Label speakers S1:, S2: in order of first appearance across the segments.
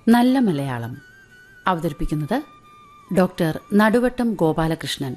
S1: നല്ല മലയാളം അവതരിപ്പിക്കുന്നത് ഡോക്ടർ നടുവട്ടം ഗോപാലകൃഷ്ണൻ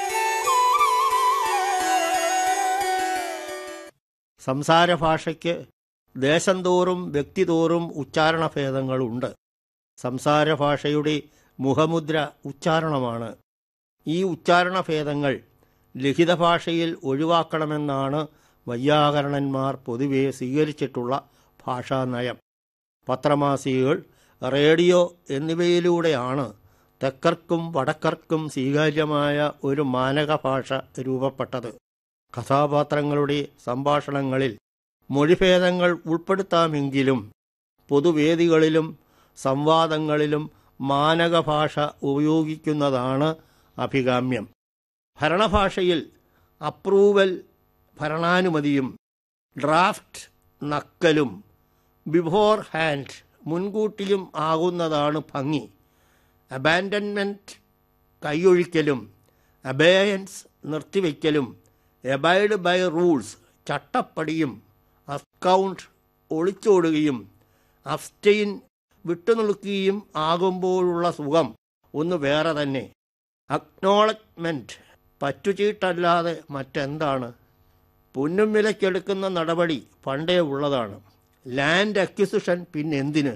S2: സംസാര ഭാഷയ്ക്ക് ദേശം തോറും വ്യക്തിതോറും ഉച്ചാരണഭേദങ്ങളുണ്ട് സംസാര ഭാഷയുടെ മുഖമുദ്ര ഉച്ചാരണമാണ് ഈ ഉച്ചാരണഭേദങ്ങൾ ലിഖിത ഭാഷയിൽ ഒഴിവാക്കണമെന്നാണ് വൈയാകരണന്മാർ പൊതുവെ സ്വീകരിച്ചിട്ടുള്ള ഭാഷാനയം പത്രമാസികകൾ റേഡിയോ എന്നിവയിലൂടെയാണ് തെക്കർക്കും വടക്കർക്കും സ്വീകാര്യമായ ഒരു മാനക ഭാഷ രൂപപ്പെട്ടത് കഥാപാത്രങ്ങളുടെ സംഭാഷണങ്ങളിൽ മൊഴിഭേദങ്ങൾ ഉൾപ്പെടുത്താമെങ്കിലും പൊതുവേദികളിലും സംവാദങ്ങളിലും മാനക ഭാഷ ഉപയോഗിക്കുന്നതാണ് അഭികാമ്യം ഭരണഭാഷയിൽ അപ്രൂവൽ ഭരണാനുമതിയും ഡ്രാഫ്റ്റ് നക്കലും ബിഫോർ ഹാൻഡ് മുൻകൂട്ടിയും ആകുന്നതാണ് ഭംഗി അബാൻഡൻമെൻറ്റ് കൈയൊഴിക്കലും അബേയൻസ് നിർത്തിവെക്കലും എബൈഡ് ബൈ റൂൾസ് ചട്ടപ്പടിയും അക്കൗണ്ട് ഒളിച്ചോടുകയും അബ്സ്റ്റെയിൻ വിട്ടുനിൽക്കുകയും ആകുമ്പോഴുള്ള സുഖം ഒന്ന് വേറെ തന്നെ അക്നോളജ്മെൻറ്റ് പറ്റുചീട്ടല്ലാതെ മറ്റെന്താണ് പൊന്നും വിലക്കെടുക്കുന്ന നടപടി പണ്ടേ ഉള്ളതാണ് ലാൻഡ് അക്വിസിഷൻ പിന്നെന്തിന്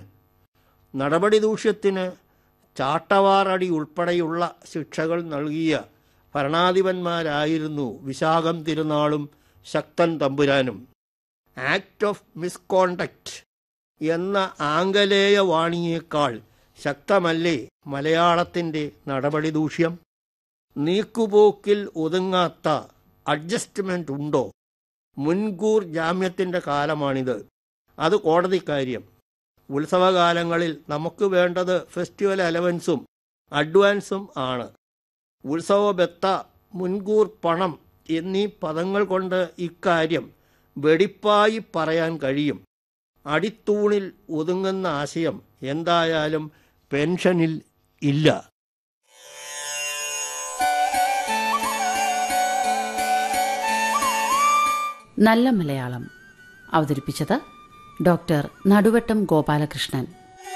S2: നടപടി ദൂഷ്യത്തിന് ചാട്ടവാറടി ഉൾപ്പെടെയുള്ള ശിക്ഷകൾ നൽകിയ ഭരണാധിപന്മാരായിരുന്നു വിശാഖം തിരുനാളും ശക്തൻ തമ്പുരാനും ആക്ട് ഓഫ് മിസ്കോണ്ടക്റ്റ് എന്ന ആംഗലേയ വാണിയേക്കാൾ ശക്തമല്ലേ മലയാളത്തിൻ്റെ നടപടി ദൂഷ്യം നീക്കുപോക്കിൽ ഒതുങ്ങാത്ത അഡ്ജസ്റ്റ്മെൻ്റ് ഉണ്ടോ മുൻകൂർ ജാമ്യത്തിൻ്റെ കാലമാണിത് അത് കോടതിക്കാര്യം ഉത്സവകാലങ്ങളിൽ നമുക്ക് വേണ്ടത് ഫെസ്റ്റിവൽ അലവൻസും അഡ്വാൻസും ആണ് ഉത്സവ ബത്ത മുൻകൂർ പണം എന്നീ പദങ്ങൾ കൊണ്ട് ഇക്കാര്യം വെടിപ്പായി പറയാൻ കഴിയും അടിത്തൂണിൽ ഒതുങ്ങുന്ന ആശയം എന്തായാലും പെൻഷനിൽ ഇല്ല
S1: നല്ല മലയാളം അവതരിപ്പിച്ചത് ഡോക്ടർ നടുവട്ടം ഗോപാലകൃഷ്ണൻ